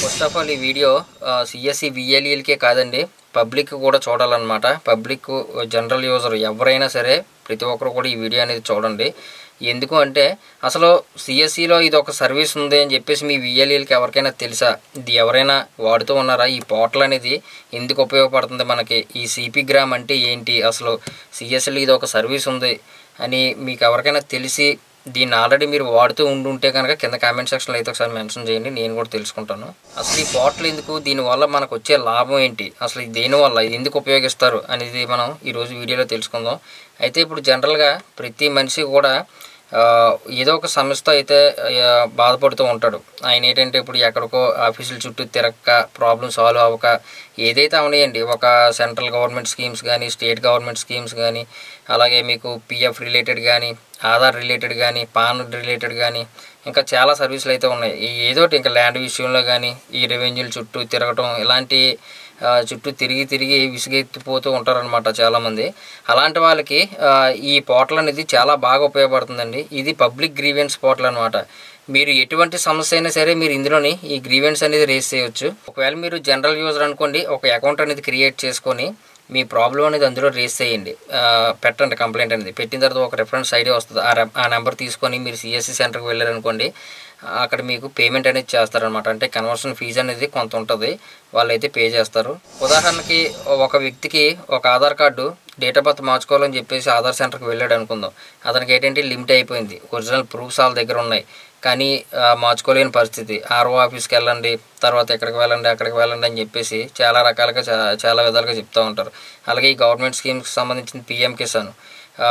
first of all ఈ video CSC విఎల్ఈలకే కాదండి పబ్లిక్ కూడా చూడాలన్నమాట పబ్లిక్ జనరల్ యూజర్ ఎవరైనా సరే ప్రతి ఒక్కరు కూడా ఈ వీడియో అనేది చూడండి ఎందుకు అంటే అసలు సిఎస్సిలో ఇది ఒక సర్వీస్ ఉంది అని చెప్పేసి మీ విఎల్ఈలకి ఎవరికైనా తెలుసా ఇది ఎవరైనా వాడుతూ ఉన్నారా ఈ పోర్టల్ అనేది ఎందుకు ఉపయోగపడుతుంది మనకి ఈ సిపి గ్రామ్ అంటే ఏంటి అసలు సిఎస్సిలో ఇది ఒక సర్వీస్ ఉంది అని మీకు ఎవరికైనా తెలిసి దీన్ని ఆల్రెడీ మీరు వాడుతూ ఉండుంటే కనుక కింద కామెంట్ సెక్షన్లో అయితే ఒకసారి మెన్షన్ చేయండి నేను కూడా తెలుసుకుంటాను అసలు ఈ పోర్టల్ ఎందుకు దీనివల్ల మనకు వచ్చే లాభం ఏంటి అసలు ఇది దేనివల్ల ఇది ఎందుకు ఉపయోగిస్తారు అనేది మనం ఈరోజు వీడియోలో తెలుసుకుందాం అయితే ఇప్పుడు జనరల్గా ప్రతి మనిషి కూడా ఆ, ఏదో ఒక సమస్య అయితే ఆ, బాధపడుతూ ఉంటాడు ఆయన ఏంటంటే ఇప్పుడు ఎక్కడికో ఆఫీసుల చుట్టూ తిరక్క ప్రాబ్లం సాల్వ్ అవ్వక ఏదైతే అవనాయండి ఒక సెంట్రల్ గవర్నమెంట్ స్కీమ్స్ కానీ స్టేట్ గవర్నమెంట్ స్కీమ్స్ కానీ అలాగే మీకు పిఎఫ్ రిలేటెడ్ కానీ ఆధార్ రిలేటెడ్ కానీ పాన్ రిలేటెడ్ కానీ ఇంకా చాలా సర్వీసులు అయితే ఉన్నాయి ఈ ఏదో ఒకటి ఇంకా ల్యాండ్ విషయంలో కానీ ఈ రెవెన్యూల చుట్టూ తిరగటం ఇలాంటి ఆ, చుట్టూ తిరిగి తిరిగి విసిగెత్తిపోతూ ఉంటారనమాట చాలామంది అలాంటి వాళ్ళకి ఆ, ఈ పోర్టల్ అనేది చాలా బాగా ఉపయోగపడుతుందండి ఇది పబ్లిక్ గ్రీవెన్స్ పోర్టల్ అనమాట మీరు ఎటువంటి సమస్య అయినా సరే మీరు ఇందులోని ఈ గ్రీవెన్స్ అనేది రేస్ చేయొచ్చు ఒకవేళ మీరు జనరల్ యూజర్ అనుకోండి ఒక అకౌంట్ అనేది క్రియేట్ చేసుకొని మీ ప్రాబ్లం అనేది అందులో రేస్ చేయండి ఆ, పెట్టండి కంప్లైంట్ అనేది పెట్టిన తర్వాత ఒక రెఫరెన్స్ ఐడి వస్తుంది ఆ రె- ఆ నెంబర్ తీసుకొని మీరు సిఎస్సి సెంటర్కి వెళ్ళారనుకోండి అక్కడ మీకు పేమెంట్ అనేది చేస్తారనమాట అంటే కన్వర్షన్ ఫీజు అనేది కొంత ఉంటుంది వాళ్ళైతే పే చేస్తారు ఉదాహరణకి ఒక వ్యక్తికి ఒక Aadhaar card date of birth మార్చుకోవాలని చెప్పేసి ఆధార్ సెంటర్కి వెళ్ళాడు అనుకుందాం అతనికి ఏంటంటే లిమిట్ అయిపోయింది ఒరిజినల్ ప్రూఫ్స్ వాళ్ళ దగ్గర ఉన్నాయి కానీ ఆ, మార్చుకోలేని పరిస్థితి ఆర్ఓ ఆఫీస్కి వెళ్ళండి తర్వాత ఎక్కడికి వెళ్ళండి అక్కడికి వెళ్ళండి అని చెప్పేసి చాలా రకాలుగా చా- చాలా విధాలుగా చెప్తూ ఉంటారు అలాగే ఈ గవర్నమెంట్ స్కీమ్స్కి సంబంధించిన పిఎం కిసాన్ ఆ,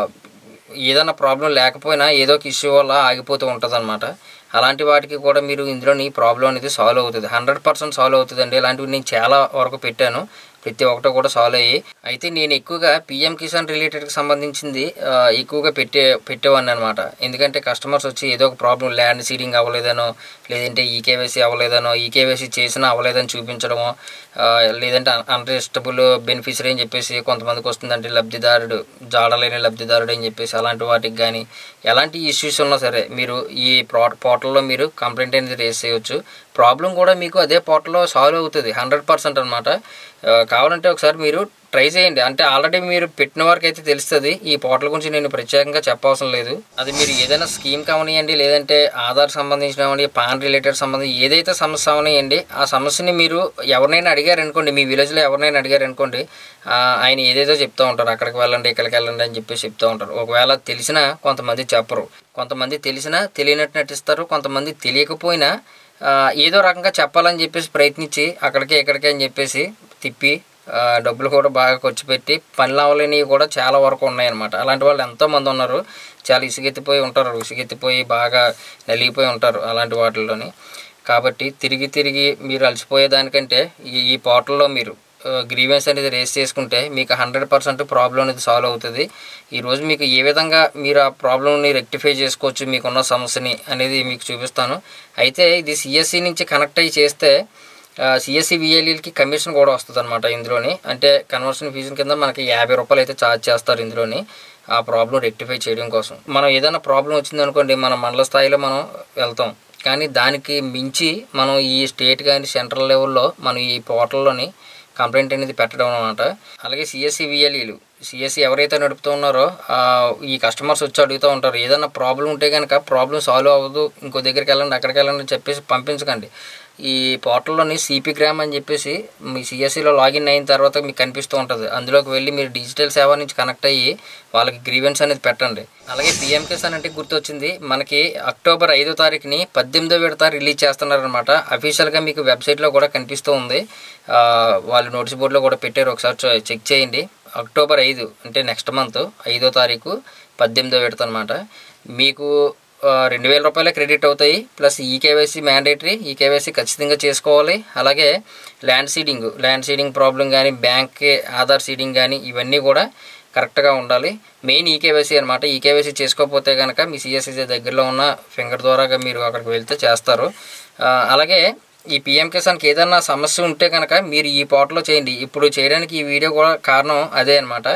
ఏదైనా ప్రాబ్లం లేకపోయినా ఏదో ఒక ఇష్యూ వల్ల ఆగిపోతూ ఉంటుంది అలాంటి వాటికి కూడా మీరు ఇందులోని ప్రాబ్లం అనేది సాల్వ్ అవుతుంది హండ్రెడ్ పర్సెంట్ సాల్వ్ అవుతుందండి ఇలాంటివి నేను చాలా వరకు పెట్టాను ప్రతి ఒక్కటి కూడా సాల్వ్ అయ్యి అయితే నేను ఎక్కువగా పిఎం కిసాన్ రిలేటెడ్కి సంబంధించింది ఆ, ఎక్కువగా పెట్టే పెట్టేవాడిని అనమాట ఎందుకంటే కస్టమర్స్ వచ్చి ఏదో ఒక ప్రాబ్లం ల్యాండ్ సీడింగ్ అవ్వలేదనో లేదంటే ఈకేవైసీ అవ్వలేదనో ఈకేవైసీ చేసినా అవ్వలేదని చూపించడమో ఆ, లేదంటే అన్రిజిస్టబుల్ బెనిఫిషరీ అని చెప్పేసి కొంతమందికి వస్తుందంటే లబ్ధిదారుడు జాడలేని లబ్ధిదారుడు అని చెప్పేసి అలాంటి వాటికి కానీ ఎలాంటి ఇష్యూస్ ఉన్నా సరే మీరు ఈ ప్రా పోర్టల్లో మీరు కంప్లైంట్ అనేది రేస్ చేయొచ్చు ప్రాబ్లం కూడా మీకు అదే పోర్టల్లో సాల్వ్ అవుతుంది హండ్రెడ్ పర్సెంట్ అనమాట కావాలంటే ఒకసారి మీరు ట్రై చేయండి అంటే ఆల్రెడీ మీరు పెట్టిన వారికి అయితే తెలుస్తుంది ఈ పోర్టల్ గురించి నేను ప్రత్యేకంగా చెప్పవసరం లేదు అది మీరు ఏదైనా స్కీమ్ కావనియండి లేదంటే ఆధార్ సంబంధించిన పాన్ రిలేటెడ్ సంబంధించి ఏదైతే సమస్య అవనియండి ఆ సమస్యని మీరు ఎవరినైనా అడిగారు అనుకోండి మీ విలేజ్లో ఎవరినైనా అడిగారు అనుకోండి ఆ, ఆయన ఏదేదో చెప్తూ ఉంటారు అక్కడికి వెళ్ళండి ఇక్కడికి వెళ్ళండి అని చెప్పి చెప్తూ ఉంటారు ఒకవేళ తెలిసినా కొంతమంది చెప్పరు కొంతమంది తెలిసినా తెలియనట్టు నటిస్తారు కొంతమంది తెలియకపోయినా ఆ, ఏదో రకంగా చెప్పాలని చెప్పేసి ప్రయత్నించి అక్కడికి ఇక్కడికి అని చెప్పేసి తిప్పి ఆ, డబ్బులు కూడా బాగా ఖర్చు పెట్టి పనులు అవ్వలేనివి కూడా చాలా వరకు ఉన్నాయన్నమాట అలాంటి వాళ్ళు ఎంతోమంది ఉన్నారు చాలా ఇసుగెత్తిపోయి ఉంటారు ఇసుగెత్తిపోయి బాగా నలిగిపోయి ఉంటారు అలాంటి వాటిల్లోని కాబట్టి తిరిగి తిరిగి మీరు అలసిపోయేదానికంటే ఈ ఈ పోర్టల్లో మీరు గ్రీవెన్స్ అనేది రేస్ చేసుకుంటే మీకు హండ్రెడ్ పర్సెంట్ ప్రాబ్లం అనేది సాల్వ్ అవుతుంది ఈరోజు మీకు ఏ విధంగా మీరు ఆ ప్రాబ్లమ్ని రెక్టిఫై చేసుకోవచ్చు మీకున్న సమస్యని అనేది మీకు చూపిస్తాను అయితే ఇది సిఎస్సి నుంచి కనెక్ట్ అయ్యి చేస్తే సిఎస్సి విఎల్ఈలకి కమిషన్ కూడా వస్తుంది అనమాట ఇందులోని అంటే కన్వర్షన్ ఫీజు కింద మనకి యాభై రూపాయలు అయితే ఛార్జ్ చేస్తారు ఇందులోని ఆ ప్రాబ్లం రెక్టిఫై చేయడం కోసం మనం ఏదైనా ప్రాబ్లం వచ్చింది అనుకోండి మన మండల స్థాయిలో మనం వెళ్తాం కానీ దానికి మించి మనం ఈ స్టేట్ కానీ సెంట్రల్ లెవెల్లో మనం ఈ పోర్టల్లోని కంప్లైంట్ అనేది పెట్టడం అనమాట అలాగే సిఎస్సి విఎల్ఈలు సిఎస్సి ఎవరైతే నడుపుతూ ఉన్నారో ఆ, ఈ కస్టమర్స్ వచ్చి అడుగుతూ ఉంటారు ఏదైనా ప్రాబ్లం ఉంటే కనుక ప్రాబ్లం సాల్వ్ అవ్వదు ఇంకో దగ్గరికి వెళ్ళండి అక్కడికి వెళ్ళండి అని చెప్పేసి పంపించకండి ఈ పోర్టల్లోని సిపి గ్రామ్ అని చెప్పేసి మీ సిఎస్సిలో లాగిన్ అయిన తర్వాత మీకు కనిపిస్తూ ఉంటుంది అందులోకి వెళ్ళి మీరు డిజిటల్ సేవ నుంచి కనెక్ట్ అయ్యి వాళ్ళకి గ్రీవెన్స్ అనేది పెట్టండి అలాగే పిఎం కిసాన్ అంటే గుర్తొచ్చింది మనకి అక్టోబర్ ఐదో తారీఖుని పద్దెనిమిదో విడత రిలీజ్ చేస్తున్నారనమాట అఫీషియల్గా మీకు వెబ్సైట్లో కూడా కనిపిస్తూ ఉంది ఆ, వాళ్ళు నోటీస్ బోర్డులో కూడా పెట్టారు ఒకసారి చూ- చెక్ చేయండి అక్టోబర్ ఐదు అంటే నెక్స్ట్ మంత్ ఐదో తారీఖు పద్దెనిమిదో విడత అనమాట మీకు ఆ, రెండు వేల రూపాయలే క్రెడిట్ అవుతాయి ప్లస్ ఈకేవైసీ మ్యాండేటరీ ఈకేవైసీ ఖచ్చితంగా చేసుకోవాలి అలాగే land seeding land seeding problem కానీ బ్యాంక్ ఆధార్ సీడింగ్ కానీ ఇవన్నీ కూడా కరెక్ట్గా ఉండాలి మెయిన్ ఈకేవైసీ అనమాట ఈకేవైసీ చేసుకోకపోతే కనుక మీ సిఎస్సి దగ్గరలో ఉన్న ఫింగర్ ద్వారాగా మీరు అక్కడికి వెళ్తే చేస్తారు ఆ, అలాగే ఈ పిఎం కిసాన్కి ఏదైనా సమస్య ఉంటే కనుక మీరు ఈ పోర్టల్లో చేయండి ఇప్పుడు చేయడానికి ఈ వీడియో కూడా కారణం అదే అనమాట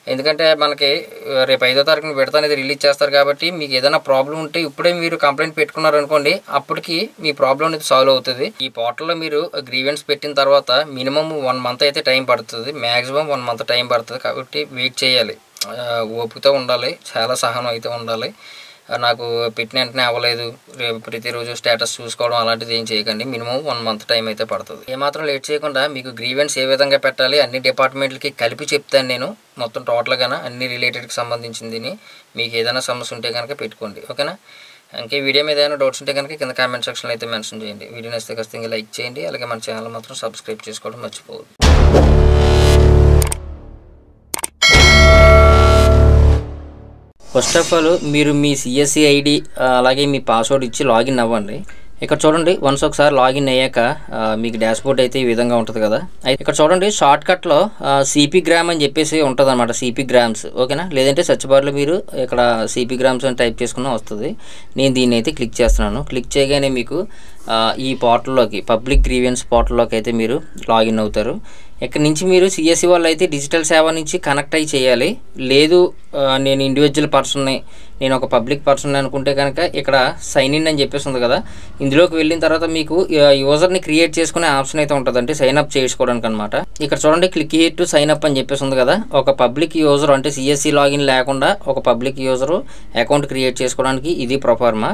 ఎందుకంటే మనకి ఆ, రేపు ఐదో తారీఖున విడత అనేది రిలీజ్ చేస్తారు కాబట్టి మీకు ఏదైనా ప్రాబ్లం ఉంటే ఇప్పుడే మీరు కంప్లైంట్ పెట్టుకున్నారనుకోండి అప్పటికి మీ ప్రాబ్లం అనేది సాల్వ్ అవుతుంది ఈ పోర్టల్లో మీరు గ్రీవెన్స్ పెట్టిన తర్వాత మినిమం వన్ మంత్ అయితే టైం పడుతుంది మ్యాక్సిమం వన్ మంత్ టైం పడుతుంది కాబట్టి వెయిట్ చేయాలి ఆ, ఓపికతో ఉండాలి చాలా సహనం అయితే ఉండాలి ఆ, నాకు పెట్టిన వెంటనే అవ్వలేదు రేపు ప్రతిరోజు స్టేటస్ చూసుకోవడం అలాంటిది ఏం చేయకండి మినిమం వన్ మంత్ టైం అయితే పడుతుంది ఏమాత్రం లేట్ చేయకుండా మీకు గ్రీవెన్స్ ఏ విధంగా పెట్టాలి అన్ని డిపార్ట్మెంట్లకి కలిపి చెప్తాను నేను మొత్తం టోటల్గా అన్ని రిలేటెడ్కి సంబంధించింది మీకు ఏదైనా సమస్య ఉంటే కనుక పెట్టుకోండి ఓకేనా ఇంకే వీడియో మీద ఏదైనా డౌట్స్ ఉంటే కనుక కింద కామెంట్ సెక్షన్లో అయితే మెన్షన్ చేయండి వీడియో నచ్చితే ఖచ్చితంగా లైక్ చేయండి అలాగే మన ఛానల్ మాత్రం సబ్స్క్రైబ్ చేసుకోవడం మర్చిపోవద్దు ఫస్ట్ ఆఫ్ ఆల్ మీరు మీ సిఎస్సి ఐడి అలాగే మీ పాస్వర్డ్ ఇచ్చి లాగిన్ అవ్వండి ఇక్కడ చూడండి వన్స్ ఒకసారి లాగిన్ అయ్యాక ఆ, మీకు డాష్ బోర్డ్ అయితే ఈ విధంగా ఉంటుంది కదా అయితే ఇక్కడ చూడండి షార్ట్ కట్లో సిపి గ్రామ్ అని చెప్పేసి ఉంటుంది అనమాట సిపి గ్రామ్స్ ఓకేనా లేదంటే సెర్చ్ బార్లో మీరు ఇక్కడ సిపి గ్రామ్స్ అని టైప్ చేసుకున్నా వస్తుంది నేను దీన్ని అయితే క్లిక్ చేస్తున్నాను క్లిక్ చేయగానే మీకు ఆ, ఈ పోర్టల్లోకి పబ్లిక్ గ్రీవియన్స్ పోర్టల్లోకి అయితే మీరు లాగిన్ అవుతారు ఇక్కడ నుంచి మీరు సిఎస్సి వాళ్ళు అయితే డిజిటల్ సేవ నుంచి కనెక్ట్ అయ్యి చేయాలి లేదు ఆ, నేను ఇండివిజువల్ పర్సన్ని నేను ఒక పబ్లిక్ పర్సన్ అనుకుంటే కనుక ఇక్కడ సైన్ ఇన్ అని చెప్పేసి ఉంది కదా ఇందులోకి వెళ్ళిన తర్వాత మీకు యూజర్ని క్రియేట్ చేసుకునే ఆప్షన్ అయితే ఉంటుంది అంటే సైన్ అప్ చేసుకోవడానికి అనమాట ఇక్కడ చూడండి click here to sign up అని చెప్పేసి ఉంది కదా ఒక పబ్లిక్ యూజర్ అంటే సిఎస్సి లాగిన్ లేకుండా ఒక పబ్లిక్ యూజర్ అకౌంట్ క్రియేట్ చేసుకోవడానికి ఇది ప్రొఫార్మా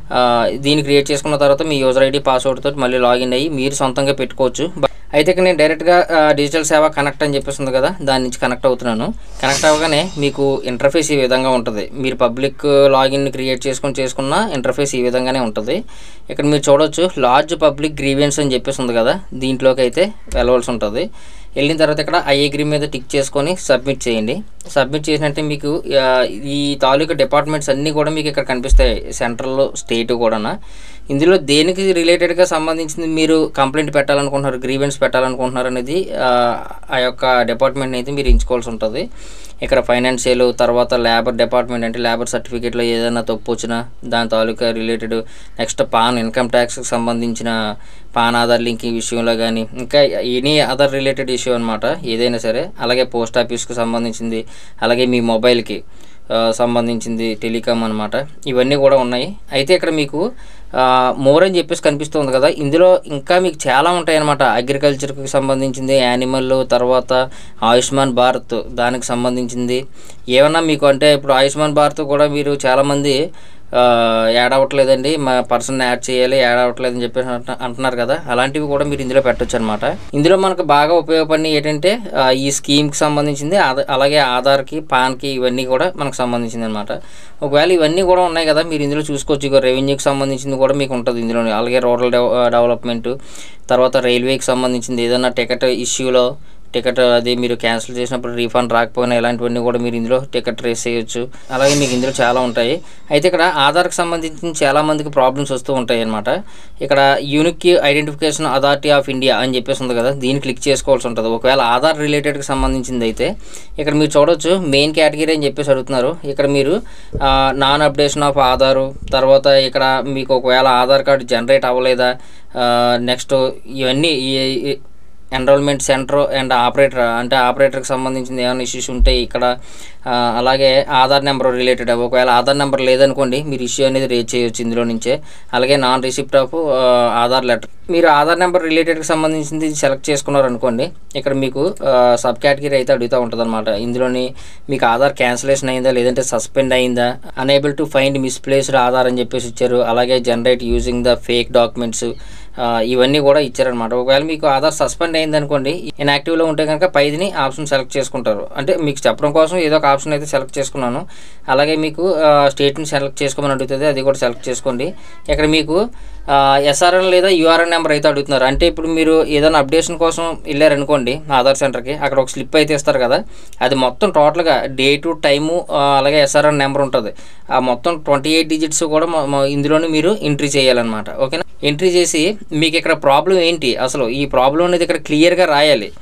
దీన్ని క్రియేట్ చేసుకున్న తర్వాత మీ యూజర్ ఐడి పాస్వర్డ్ తోటి మళ్ళీ లాగిన్ అయ్యి మీరు సొంతంగా పెట్టుకోవచ్చు బ- అయితే ఇక్కడ నేను డైరెక్ట్గా ఆ, డిజిటల్ సేవ కనెక్ట్ అని చెప్పేసి ఉంది కదా దాని నుంచి కనెక్ట్ అవుతున్నాను కనెక్ట్ అవ్వగానే మీకు ఇంటర్ఫేస్ ఈ విధంగా ఉంటుంది మీరు పబ్లిక్ లాగిన్ క్రియేట్ చేసుకొని చేసుకున్న ఇంటర్ఫేస్ ఈ విధంగానే ఉంటుంది ఇక్కడ మీరు చూడొచ్చు లార్జ్ పబ్లిక్ గ్రీవియన్స్ అని చెప్పేసి ఉంది కదా దీంట్లోకి అయితే వెళ్ళవలసి ఉంటుంది వెళ్ళిన తర్వాత ఇక్కడ ఐ అగ్రీ మీద టిక్ చేసుకొని సబ్మిట్ చేయండి సబ్మిట్ చేసినట్టే మీకు ఆ, ఈ తాలూకా డిపార్ట్మెంట్స్ అన్నీ కూడా మీకు ఇక్కడ కనిపిస్తాయి సెంట్రల్ స్టేట్ కూడా ఇందులో దేనికి రిలేటెడ్గా సంబంధించింది మీరు కంప్లైంట్ పెట్టాలనుకుంటున్నారు గ్రీవెన్స్ పెట్టాలనుకుంటున్నారు అనేది ఆ, ఆ యొక్క డిపార్ట్మెంట్ అయితే మీరు ఎంచుకోవాల్సి ఉంటుంది ఇక్కడ ఫైనాన్షియల్ తర్వాత లేబర్ డిపార్ట్మెంట్ అంటే లేబర్ సర్టిఫికేట్లో ఏదైనా తప్పు వచ్చినా దాని తాలూకా రిలేటెడ్ నెక్స్ట్ పాన్ ఇన్కమ్ ట్యాక్స్కి సంబంధించిన పాన్ ఆధార్ లింకింగ్ విషయంలో కానీ ఇంకా ఎనీ అదర్ రిలేటెడ్ ఇష్యూ అనమాట ఏదైనా సరే అలాగే పోస్ట్ ఆఫీస్కి సంబంధించింది అలాగే మీ మొబైల్కి ఆ, సంబంధించింది టెలికామ్ అనమాట ఇవన్నీ కూడా ఉన్నాయి అయితే ఇక్కడ మీకు మోర్ అని చెప్పేసి కనిపిస్తుంది కదా ఇందులో ఇంకా మీకు చాలా ఉంటాయి అనమాట అగ్రికల్చర్కి సంబంధించింది యానిమల్ తర్వాత ఆయుష్మాన్ భారత్ దానికి సంబంధించింది ఏమన్నా మీకు అంటే ఇప్పుడు ఆయుష్మాన్ భారత్ కూడా మీరు చాలామంది ఆ, యాడ్ అవ్వట్లేదండి మా పర్సన్ యాడ్ చేయాలి యాడ్ అవ్వట్లేదని చెప్పేసి అంట- అంటున్నారు కదా అలాంటివి కూడా మీరు ఇందులో పెట్టొచ్చు అనమాట ఇందులో మనకు బాగా ఉపయోగపడి ఏంటంటే ఆ, ఈ స్కీమ్కి సంబంధించింది ఆధా- అలాగే ఆధార్కి పాన్కి ఇవన్నీ కూడా మనకు సంబంధించింది అనమాట ఒకవేళ ఇవన్నీ కూడా ఉన్నాయి కదా మీరు ఇందులో చూసుకోవచ్చు ఇక రెవెన్యూకి సంబంధించింది కూడా మీకు ఉంటుంది ఇందులో అలాగే రూరల్ డెవ డెవలప్మెంట్ తర్వాత రైల్వేకి సంబంధించింది ఏదైనా టికెట్ ఇష్యూలో టికెట్ అది మీరు క్యాన్సిల్ చేసినప్పుడు రీఫండ్ రాకపోయినా ఇలాంటివన్నీ కూడా మీరు ఇందులో టికెట్ రేస్ చేయొచ్చు అలాగే మీకు ఇందులో చాలా ఉంటాయి అయితే ఇక్కడ ఆధార్కి సంబంధించి చాలా మందికి ప్రాబ్లమ్స్ వస్తూ ఉంటాయి అనమాట ఇక్కడ Unique identification authority of India అని చెప్పేసి ఉంది కదా దీన్ని క్లిక్ చేసుకోవాల్సి ఉంటుంది ఒకవేళ ఆధార్ రిలేటెడ్కి సంబంధించింది అయితే ఇక్కడ మీరు చూడొచ్చు మెయిన్ కేటగిరీ అని చెప్పేసి అడుగుతున్నారు ఇక్కడ మీరు నాన్ అప్డేషన్ ఆఫ్ ఆధారు తర్వాత ఇక్కడ మీకు ఒకవేళ ఆధార్ కార్డు జనరేట్ అవ్వలేదా నెక్స్ట్ ఇవన్నీ ఈ- ఈ- ఎన్రోల్మెంట్ సెంటర్ అండ్ ఆపరేటర్ అంటే ఆపరేటర్కి సంబంధించింది ఏమైనా ఇష్యూస్ ఉంటే ఇక్కడ ఆ, అలాగే ఆధార్ నెంబర్ రిలేటెడ్ ఒకవేళ ఆధార్ నెంబర్ లేదనుకోండి మీరు ఇష్యూ అనేది రేజ్ చేయొచ్చు ఇందులో నుంచే అలాగే non receipt of Aadhaar letter మీరు ఆధార్ నెంబర్ రిలేటెడ్కి సంబంధించింది సెలెక్ట్ చేసుకున్నారు అనుకోండి ఇక్కడ మీకు సబ్ కేటగిరీ అయితే అడుగుతూ ఉంటుంది అనమాట ఇందులోని మీకు ఆధార్ క్యాన్సిలేషన్ అయిందా లేదంటే సస్పెండ్ అయిందా unable to find misplaced Aadhaar అని చెప్పేసి ఇచ్చారు అలాగే generate using the fake documents ఆ, ఇవన్నీ కూడా ఇచ్చారనమాట ఒకవేళ మీకు ఆధార్ సస్పెండ్ అయింది అనుకోండి ఇన్యాక్టివ్లో ఉంటే కనుక పైదిని ఆప్షన్ సెలెక్ట్ చేసుకుంటారు అంటే మీకు చెప్పడం కోసం ఏదో ఒక ఆప్షన్ అయితే సెలెక్ట్ చేసుకున్నాను అలాగే మీకు స్టేట్ని సెలెక్ట్ చేసుకోమని అడుగుతుంది అది కూడా సెలెక్ట్ చేసుకోండి ఇక్కడ మీకు ఎస్ఆర్ఎన్ లేదా యూఆర్ఎన్ నెంబర్ అయితే అడుగుతున్నారు అంటే ఇప్పుడు మీరు ఏదైనా అప్డేషన్ కోసం వెళ్ళారనుకోండి ఆధార్ సెంటర్కి అక్కడ ఒక స్లిప్ అయితే ఇస్తారు కదా అది మొత్తం టోటల్గా డేటు టైము అలాగే ఎస్ఆర్ఎన్ నెంబర్ ఉంటుంది ఆ మొత్తం ట్వంటీ ఎయిట్ డిజిట్స్ కూడా మొ- మొ- ఇందులోనే మీరు ఎంట్రీ చేయాలన్నమాట ఓకేనా ఎంట్రీ చేసి మీకు ఇక్కడ ప్రాబ్లం ఏంటి అసలు ఈ ప్రాబ్లం అనేది ఇక్కడ క్లియర్గా రాయాలి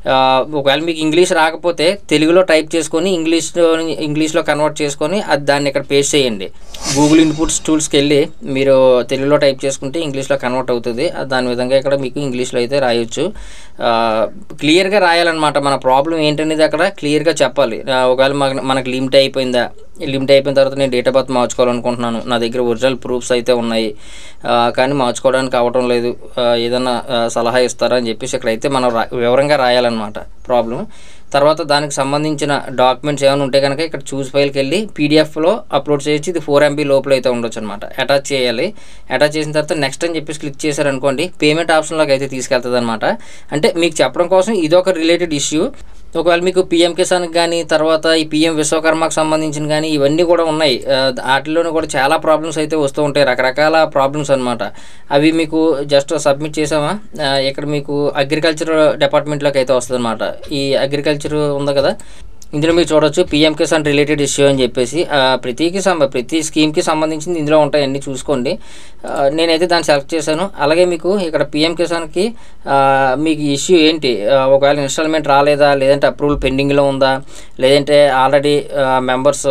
ఆ, ఒకవేళ మీకు ఇంగ్లీష్ రాకపోతే తెలుగులో టైప్ చేసుకొని ఇంగ్లీష్లో ఇంగ్లీష్లో కన్వర్ట్ చేసుకొని అది దాన్ని ఇక్కడ పేస్ట్ చేయండి గూగుల్ ఇన్పుట్స్ టూల్స్కి వెళ్ళి మీరు తెలుగులో టైప్ చేసుకుంటే ఇంగ్లీష్లో కన్వర్ట్ అవుతుంది ఆ దాని విధంగా ఇక్కడ మీకు ఇంగ్లీష్లో అయితే రాయొచ్చు ఆ, క్లియర్గా రాయాలన్నమాట మన ప్రాబ్లం ఏంటనేది అక్కడ క్లియర్గా చెప్పాలి ఆ, ఒకవేళ మన మనకు లిమిట్ అయిపోయిందా లిమిట్ అయిపోయిన తర్వాత నేను డేట్ ఆఫ్ బర్త్ మార్చుకోవాలనుకుంటున్నాను నా దగ్గర ఒరిజినల్ ప్రూఫ్స్ అయితే ఉన్నాయి ఆ, కానీ మార్చుకోవడానికి అవ్వటం లేదు ఆ, ఏదన్నా ఆ, సలహా ఇస్తారా అని చెప్పేసి ఇక్కడైతే మనం రా వివరంగా రాయాలన్నమాట ప్రాబ్లం తర్వాత దానికి సంబంధించిన డాక్యుమెంట్స్ ఏమైనా ఉంటే కనుక ఇక్కడ చూస్ ఫైల్కి వెళ్ళి పీడిఎఫ్లో అప్లోడ్ చేయొచ్చు ఇది ఫోర్ ఎంబీ లోపల అయితే ఉండొచ్చు అనమాట అటాచ్ చేయాలి అటాచ్ చేసిన తర్వాత నెక్స్ట్ అని చెప్పేసి క్లిక్ చేశారనుకోండి పేమెంట్ ఆప్షన్లోకి అయితే తీసుకెళ్తుంది అనమాట అంటే మీకు చెప్పడం కోసం ఇదొక రిలేటెడ్ ఇష్యూ ఒకవేళ మీకు పిఎం కిసాన్కి కానీ తర్వాత ఈ పిఎం విశ్వకర్మకు సంబంధించిన కానీ ఇవన్నీ కూడా ఉన్నాయి ఆ, వాటిలోనూ కూడా చాలా ప్రాబ్లమ్స్ అయితే వస్తూ ఉంటాయి రకరకాల ప్రాబ్లమ్స్ అనమాట అవి మీకు జస్ట్ సబ్మిట్ చేసామా ఆ, ఇక్కడ మీకు అగ్రికల్చర్ డిపార్ట్మెంట్లోకి అయితే వస్తుంది అనమాట ఈ అగ్రికల్చర్ ఉంది కదా ఇందులో మీరు చూడొచ్చు పిఎం కిసాన్ రిలేటెడ్ ఇష్యూ అని చెప్పేసి ఆ, ప్రతికి సంబ ప్రతి స్కీమ్కి సంబంధించింది ఇందులో ఉంటాయి అన్నీ చూసుకోండి ఆ, నేనైతే దాన్ని సెలెక్ట్ చేశాను అలాగే మీకు ఇక్కడ పిఎం కిసాన్కి ఆ, మీకు ఇష్యూ ఏంటి ఆ, ఒకవేళ ఇన్స్టాల్మెంట్ రాలేదా లేదంటే అప్రూవల్ పెండింగ్లో ఉందా లేదంటే ఆల్రెడీ మెంబర్స్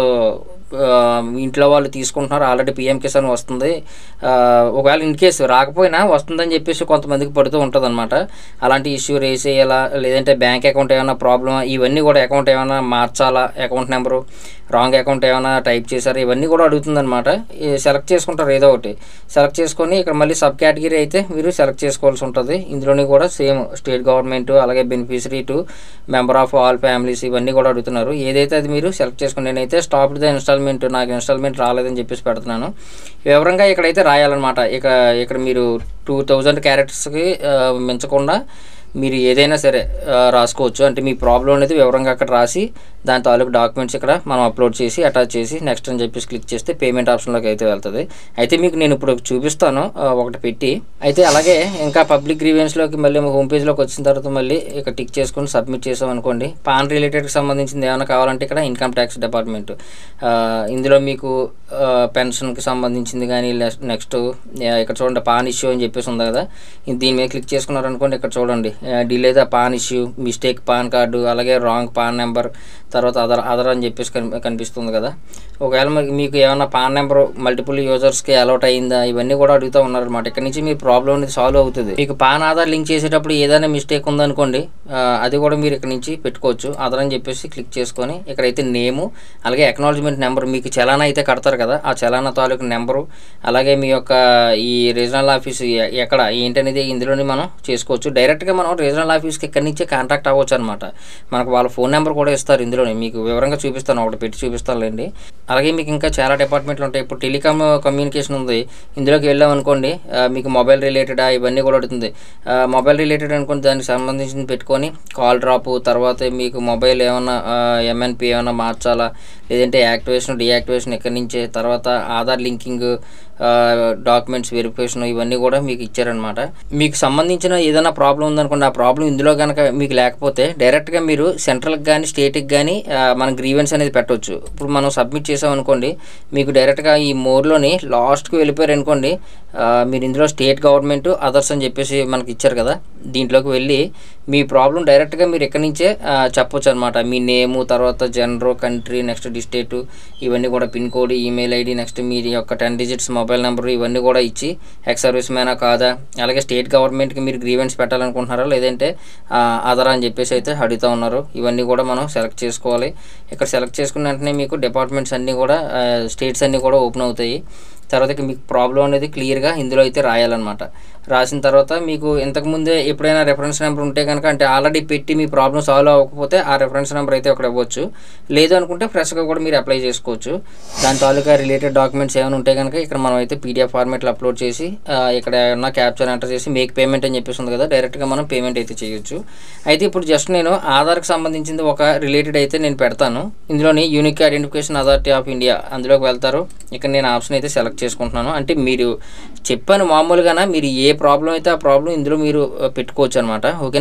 ఇంట్లో వాళ్ళు తీసుకుంటున్నారు ఆల్రెడీ పిఎం కిసాన్ వస్తుంది ఆ, ఒకవేళ ఇన్ కేసు రాకపోయినా వస్తుందని చెప్పేసి కొంతమందికి పడుతూ ఉంటుంది అనమాట అలాంటి ఇష్యూ రేస్ చేయాలా లేదంటే బ్యాంక్ అకౌంట్ ఏమైనా ప్రాబ్లమ్ ఇవన్నీ కూడా అకౌంట్ ఏమైనా మార్చాలా అకౌంట్ నెంబరు రాంగ్ అకౌంట్ ఏమైనా టైప్ చేశారా ఇవన్నీ కూడా అడుగుతుందన్నమాట ఈ సెలెక్ట్ చేసుకుంటారు ఏదో ఒకటి సెలెక్ట్ చేసుకొని ఇక్కడ మళ్ళీ సబ్ కేటగిరీ అయితే మీరు సెలెక్ట్ చేసుకోవాల్సి ఉంటుంది ఇందులోని కూడా సేమ్ స్టేట్ గవర్నమెంట్ అలాగే beneficiary to member of all families ఇవన్నీ కూడా అడుగుతున్నారు ఏదైతే అది మీరు సెలెక్ట్ చేసుకుని నేనైతే స్టాప్ ద ఇన్స్టాల్మెంట్ నాకు ఇన్స్టాల్మెంట్ రాలేదని చెప్పేసి పెడుతున్నాను వివరంగా ఇక్కడైతే రాయాలన్నమాట ఇక ఇక్కడ మీరు టూ థౌజండ్ క్యారెక్టర్స్కి మించకుండా మీరు ఏదైనా సరే ఆ, రాసుకోవచ్చు అంటే మీ ప్రాబ్లం అనేది వివరంగా అక్కడ రాసి దాని తాలూకు డాక్యుమెంట్స్ ఇక్కడ మనం అప్లోడ్ చేసి అటాచ్ చేసి నెక్స్ట్ అని చెప్పేసి క్లిక్ చేస్తే పేమెంట్ ఆప్షన్లోకి అయితే వెళ్తుంది అయితే మీకు నేను ఇప్పుడు చూపిస్తాను ఆ, ఒకటి పెట్టి అయితే అలాగే ఇంకా పబ్లిక్ గ్రీవెన్స్లోకి మళ్ళీ హోమ్ పేజ్లోకి వచ్చిన తర్వాత మళ్ళీ ఇక్కడ టిక్ చేసుకొని సబ్మిట్ చేసాం అనుకోండి పాన్ రిలేటెడ్కి సంబంధించింది ఏమైనా కావాలంటే ఇక్కడ ఇన్కమ్ ట్యాక్స్ డిపార్ట్మెంట్ ఆ, ఇందులో మీకు ఆ, పెన్షన్కి సంబంధించింది కానీ నెక్స్ట్ ఇక్కడ చూడండి పాన్ ఇష్యూ అని చెప్పేసి ఉంది కదా ఇది దీని మీద క్లిక్ చేసుకున్నారు అనుకోండి ఇక్కడ చూడండి delay the PAN issue mistake PAN card అలాగే రాంగ్ పాన్ నెంబర్ తర్వాత అదర్ అదర్ అని చెప్పేసి కని కనిపిస్తుంది కదా ఒకవేళ మరి మీకు ఏమైనా పాన్ నెంబర్ మల్టిపుల్ యూజర్స్కి అలౌట్ అయిందా ఇవన్నీ కూడా అడుగుతూ ఉన్నారనమాట ఇక్కడ నుంచి మీ ప్రాబ్లం అనేది సాల్వ్ అవుతుంది మీకు పాన్ ఆధార్ లింక్ చేసేటప్పుడు ఏదైనా మిస్టేక్ ఉందనుకోండి ఆ, అది కూడా మీరు ఇక్కడ నుంచి పెట్టుకోవచ్చు ఆధార్ అని చెప్పేసి క్లిక్ చేసుకొని ఇక్కడైతే నేము అలాగే అక్నాలజ్మెంట్ నెంబర్ మీకు చలానా అయితే కడతారు కదా ఆ చలానా తాలూకు నెంబరు అలాగే మీ యొక్క ఈ రీజనల్ ఆఫీస్ ఎ- ఎక్కడ ఏంటనేది ఇందులోనే మనం చేసుకోవచ్చు డైరెక్ట్గా మనం రీజనల్ ఆఫీస్కి ఇక్కడి నుంచే కాంటాక్ట్ అవ్వచ్చు అనమాట మనకు వాళ్ళ ఫోన్ నెంబర్ కూడా ఇస్తారు ఇందులోనే మీకు వివరంగా చూపిస్తాను ఒకటి పెట్టి చూపిస్తానులేండి అలాగే మీకు ఇంకా చాలా డిపార్ట్మెంట్లు ఉంటాయి ఇప్పుడు టెలికామ్ కమ్యూనికేషన్ ఉంది ఇందులోకి వెళ్ళాం అనుకోండి ఆ, మీకు మొబైల్ రిలేటెడ్ ఇవన్నీ కూడా అడుగుతుంది ఆ, మొబైల్ రిలేటెడ్ అనుకోండి దానికి సంబంధించింది పెట్టుకొని కాల్ డ్రాప్ తర్వాత మీకు మొబైల్ ఏమైనా ఎంఎన్పి ఏమైనా మార్చాలా లేదంటే యాక్టివేషన్ డియాక్టివేషన్ ఎక్కడి నుంచే తర్వాత ఆధార్ లింకింగ్ డాక్యుమెంట్స్ వెరిఫికేషన్ ఇవన్నీ కూడా మీకు ఇచ్చారనమాట మీకు సంబంధించిన ఏదైనా ప్రాబ్లం ఉందనుకోండి ఆ ప్రాబ్లం ఇందులో కనుక మీకు లేకపోతే డైరెక్ట్గా మీరు సెంట్రల్కి కానీ స్టేట్కి కానీ మన గ్రీవెన్స్ అనేది పెట్టవచ్చు ఇప్పుడు మనం సబ్మిట్ చేసాం అనుకోండి మీకు డైరెక్ట్గా ఈ మోడ్లోని లాస్ట్కి వెళ్ళిపోయారు అనుకోండి ఆ, మీరు ఇందులో స్టేట్ గవర్నమెంట్ అదర్స్ అని చెప్పేసి మనకి ఇచ్చారు కదా దీంట్లోకి వెళ్ళి మీ ప్రాబ్లం డైరెక్ట్గా మీరు ఎక్కడి నుంచే ఆ, చెప్పొచ్చు అనమాట మీ నేము తర్వాత జనరో కంట్రీ నెక్స్ట్ డిస్టేట్ ఇవన్నీ కూడా pin code email ID next మీ యొక్క టెన్ డిజిట్స్ మొబైల్ నెంబర్ ఇవన్నీ కూడా ఇచ్చి ఎక్స్ సర్వీస్ మ్యానా కాదా అలాగే స్టేట్ గవర్నమెంట్కి మీరు గ్రీవెన్స్ పెట్టాలనుకుంటున్నారా లేదంటే ఆ, ఆధార్ అని చెప్పేసి అయితే అడుగుతూ ఉన్నారు ఇవన్నీ కూడా మనం సెలెక్ట్ చేసుకోవాలి ఇక్కడ సెలెక్ట్ చేసుకున్న వెంటనే మీకు డిపార్ట్మెంట్స్ అన్నీ కూడా స్టేట్స్ అన్నీ కూడా ఓపెన్ అవుతాయి తర్వాత ఇక మీకు ప్రాబ్లం అనేది క్లియర్గా ఇందులో అయితే రాయాలన్నమాట రాసిన తర్వాత మీకు ఇంతకుముందే ఎప్పుడైనా రెఫరెన్స్ నెంబర్ ఉంటే కనుక అంటే ఆల్రెడీ పెట్టి మీ ప్రాబ్లం సాల్వ్ అవ్వకపోతే ఆ రెఫరెన్స్ నెంబర్ అయితే ఒకటి ఇవ్వచ్చు లేదు అనుకుంటే ఫ్రెష్గా కూడా మీరు అప్లై చేసుకోవచ్చు దాని తాలూకా రిలేటెడ్ డాక్యుమెంట్స్ ఏమైనా ఉంటే కనుక ఇక్కడ మనం అయితే పీడిఎఫ్ ఫార్మేట్లో అప్లోడ్ చేసి ఆ, ఇక్కడ ఏమన్నా క్యాప్చర్ ఎంటర్ చేసి మేక్ పేమెంట్ అని చెప్పేసి ఉంది కదా డైరెక్ట్గా మనం పేమెంట్ అయితే చేయొచ్చు అయితే ఇప్పుడు జస్ట్ నేను ఆధార్కి సంబంధించింది ఒక రిలేటెడ్ అయితే నేను పెడతాను ఇందులోని unique identification authority of India అందులోకి వెళ్తారు ఇక్కడ నేను ఆప్షన్ అయితే సెలెక్ట్ చేసుకుంటున్నాను అంటే మీరు చెప్పాను మామూలుగానే మీరు ఏ ప్రాబ్లం అయితే ఆ ప్రాబ్లం ఇందులో మీరు ఆ, పెట్టుకోవచ్చు అనమాట ఓకేనా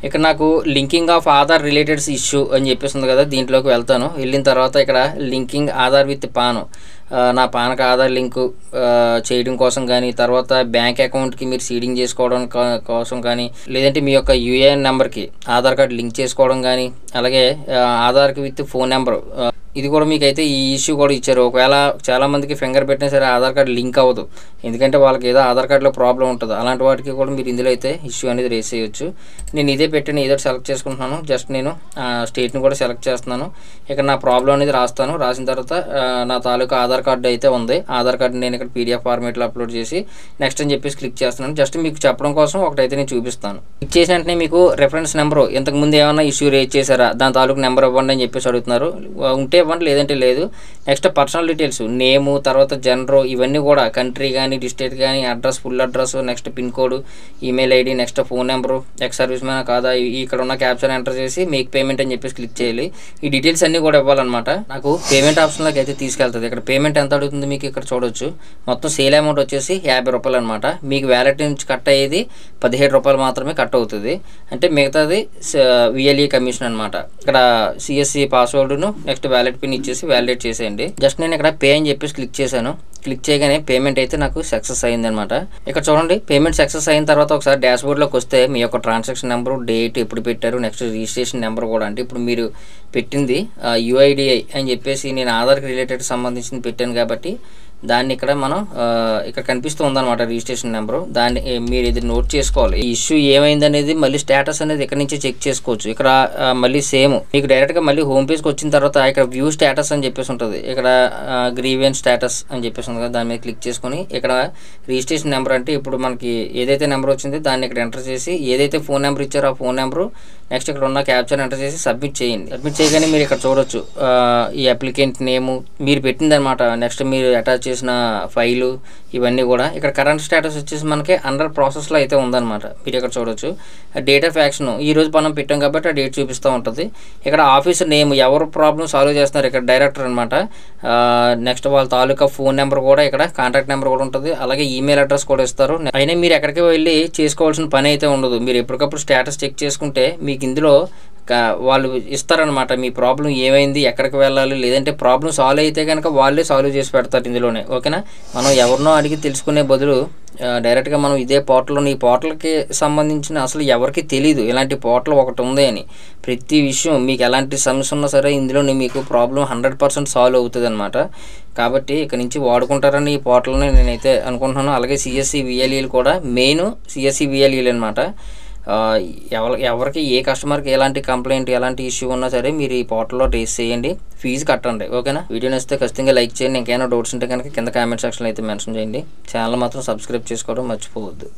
ఇక్కడ నాకు linking of Aadhaar related issue అని చెప్పేసింది కదా దీంట్లోకి వెళ్తాను వెళ్ళిన తర్వాత ఇక్కడ లింకింగ్ ఆధార్ విత్ పాను ఆ, నా పాన్కి ఆధార్ లింకు ఆ, చేయడం కోసం కానీ తర్వాత బ్యాంక్ అకౌంట్కి మీరు సీడింగ్ చేసుకోవడం కా- కోసం కానీ లేదంటే మీ యొక్క యూఏఎన్ నెంబర్కి ఆధార్ కార్డ్ లింక్ చేసుకోవడం కానీ అలాగే ఆ, ఆధార్కి విత్ ఫోన్ నెంబర్ ఇది కూడా మీకు అయితే ఈ ఇష్యూ కూడా ఇచ్చారు ఒకవేళ చాలా మందికి ఫింగర్ పెట్టినా సరే ఆధార్ కార్డ్ లింక్ అవ్వదు ఎందుకంటే వాళ్ళకి ఏదో ఆధార్ కార్డులో ప్రాబ్లం ఉంటుంది అలాంటి వాటికి కూడా మీరు ఇందులో అయితే ఇష్యూ అనేది రేస్ చేయొచ్చు నేను ఇదే పెట్టిన ఏదో సెలెక్ట్ చేసుకుంటున్నాను జస్ట్ నేను స్టేట్ని కూడా సెలెక్ట్ చేస్తున్నాను ఇక్కడ నా ప్రాబ్లం అనేది రాస్తాను రాసిన తర్వాత ఆ, నా తాలూకా ఆధార్ కార్డు అయితే ఉంది ఆధార్ కార్డు నేను ఇక్కడ పీడిఎఫ్ ఫార్మేట్లో అప్లోడ్ చేసి నెక్స్ట్ అని చెప్పేసి క్లిక్ చేస్తున్నాను జస్ట్ మీకు చెప్పడం కోసం ఒకటైతే నేను చూపిస్తాను క్లిక్ చేసిన వెంటనే మీకు రెఫరెన్స్ నెంబర్ ఇంతకుముందు ఏమైనా ఇష్యూ రేజ్ చేశారా దాని తాలూకు నెంబర్ ఇవ్వండి అని చెప్పేసి అడుగుతున్నారు ఉంటే ఇవ్వండి లేదంటే లేదు నెక్స్ట్ పర్సనల్ డీటెయిల్స్ నేము తర్వాత జనరో ఇవన్నీ కూడా కంట్రీ కానీ డిస్ట్రిక్ట్ కానీ address full address next pin code email ID next phone number ex service man కాదా ఈ- ఇక్కడ ఉన్న క్యాప్చర్ ఎంటర్ చేసి మేక్ పేమెంట్ అని చెప్పేసి క్లిక్ చేయాలి ఈ డీటెయిల్స్ అన్నీ కూడా ఇవ్వాలన్నమాట నాకు పేమెంట్ ఆప్షన్లోకి అయితే తీసుకెళ్తుంది ఇక్కడ పేమెంట్ ఎంత అడుగుతుంది మీకు ఇక్కడ చూడొచ్చు మొత్తం సేల్ అమౌంట్ వచ్చేసి యాభై రూపాయలు అనమాట మీకు వ్యాలెట్ నుంచి కట్ అయ్యేది పదిహేడు రూపాయలు మాత్రమే కట్ అవుతుంది అంటే మిగతాది విఎల్ఈ కమిషన్ అనమాట ఇక్కడ సిఎస్సి పాస్వర్డ్ను నెక్స్ట్ వ్యాలెట్ పిన్ ఇచ్చేసి వ్యాలిడేట్ చేసేయండి జస్ట్ నేను ఇక్కడ పే అని చెప్పేసి క్లిక్ చేశాను క్లిక్ చేయగానే పేమెంట్ అయితే నాకు సక్సెస్ అయింది అనమాట ఇక్కడ చూడండి పేమెంట్ సక్సెస్ అయిన తర్వాత ఒకసారి డాష్ బోర్డ్లోకి వస్తే మీ యొక్క ట్రాన్సాక్షన్ నెంబరు డేట్ ఎప్పుడు పెట్టారు నెక్స్ట్ రిజిస్ట్రేషన్ నెంబర్ కూడా అంటే ఇప్పుడు మీరు పెట్టింది యుఐడిఐ అని చెప్పేసి నేను ఆధార్కి రిలేటెడ్ సంబంధించింది పెట్టాను కాబట్టి దాన్ని ఇక్కడ మనం ఆ, ఇక్కడ కనిపిస్తూ ఉందన్నమాట రిజిస్ట్రేషన్ నెంబరు దాన్ని ఏ, మీరు ఇది నోట్ చేసుకోవాలి ఈ ఇష్యూ ఏమైంది అనేది మళ్ళీ స్టేటస్ అనేది ఇక్కడ నుంచి చెక్ చేసుకోవచ్చు ఇక్కడ ఆ, మళ్ళీ సేమ్ మీకు డైరెక్ట్గా మళ్ళీ హోమ్ పేజ్కి వచ్చిన తర్వాత ఇక్కడ వ్యూ స్టేటస్ అని చెప్పేసి ఉంటుంది ఇక్కడ గ్రీవియన్ స్టేటస్ అని చెప్పేసి ఉంది కదా దాని మీద క్లిక్ చేసుకొని ఇక్కడ రిజిస్ట్రేషన్ నెంబర్ అంటే ఇప్పుడు మనకి ఏదైతే నెంబర్ వచ్చిందో దాన్ని ఇక్కడ ఎంటర్ చేసి ఏదైతే ఫోన్ నెంబర్ ఇచ్చారో ఆ ఫోన్ నెంబరు నెక్స్ట్ ఇక్కడ ఉన్న క్యాప్చర్ ఎంటర్ చేసి సబ్మిట్ చేయండి సబ్మిట్ చేయగానే మీరు ఇక్కడ చూడొచ్చు ఆ, ఈ అప్లికెంట్ నేము మీరు పెట్టిందనమాట నెక్స్ట్ మీరు అటాచ్ చేసిన ఫైలు ఇవన్నీ కూడా ఇక్కడ కరెంట్ స్టేటస్ వచ్చేసి మనకి అండర్ ప్రాసెస్లో అయితే ఉందన్నమాట మీరు ఇక్కడ చూడొచ్చు డేట్ ఆఫ్ యాక్షన్ ఈ రోజు మనం పెట్టాం కాబట్టి ఆ డేట్ చూపిస్తూ ఉంటుంది ఇక్కడ ఆఫీసర్ నేమ్ ఎవరు ప్రాబ్లం సాల్వ్ చేస్తున్నారు ఇక్కడ డైరెక్టర్ అనమాట నెక్స్ట్ వాళ్ళ తాలూకా ఫోన్ నెంబర్ కూడా ఇక్కడ కాంటాక్ట్ నెంబర్ కూడా ఉంటుంది అలాగే ఈమెయిల్ అడ్రస్ కూడా ఇస్తారు అయినా మీరు ఎక్కడికి వెళ్ళి చేసుకోవాల్సిన పని అయితే ఉండదు మీరు ఎప్పటికప్పుడు స్టేటస్ చెక్ చేసుకుంటే మీకు ఇందులో క- వాళ్ళు ఇస్తారనమాట మీ ప్రాబ్లం ఏమైంది ఎక్కడికి వెళ్ళాలి లేదంటే ప్రాబ్లం సాల్వ్ అయితే కనుక వాళ్ళే సాల్వ్ చేసి పెడతారు ఇందులోనే ఓకేనా మనం ఎవరినో అడిగి తెలుసుకునే బదులు ఆ, డైరెక్ట్గా మనం ఇదే పోర్టల్లో ఈ పోర్టల్కి సంబంధించిన అసలు ఎవరికి తెలియదు ఇలాంటి పోర్టల్ ఒకటి ఉంది అని ప్రతి విషయం మీకు ఎలాంటి సమస్య ఉన్నా సరే ఇందులోనే మీకు ప్రాబ్లం హండ్రెడ్ పర్సెంట్ సాల్వ్ అవుతుంది అనమాట కాబట్టి ఇక్కడ నుంచి వాడుకుంటారని ఈ పోర్టల్ని నేనైతే అనుకుంటున్నాను అలాగే సిఎస్సి విఎల్ఈలు కూడా మెయిన్ సిఎస్సి విఎల్ఈలు అనమాట ఎవరి ఎవరికి ఏ కస్టమర్కి ఎలాంటి కంప్లైంట్ ఎలాంటి ఇష్యూ ఉన్నా సరే మీరు ఈ పోర్టల్లో రేస్ చేయండి ఫీజు కట్టండి ఓకేనా వీడియో నచ్చితే ఖచ్చితంగా లైక్ చేయండి ఇంకేమైనా డౌట్స్ ఉంటే కనుక కింద కామెంట్ సెక్షన్లో అయితే మెన్షన్ చేయండి ఛానల్ మాత్రం సబ్స్క్రైబ్ చేసుకోవడం మర్చిపోవద్దు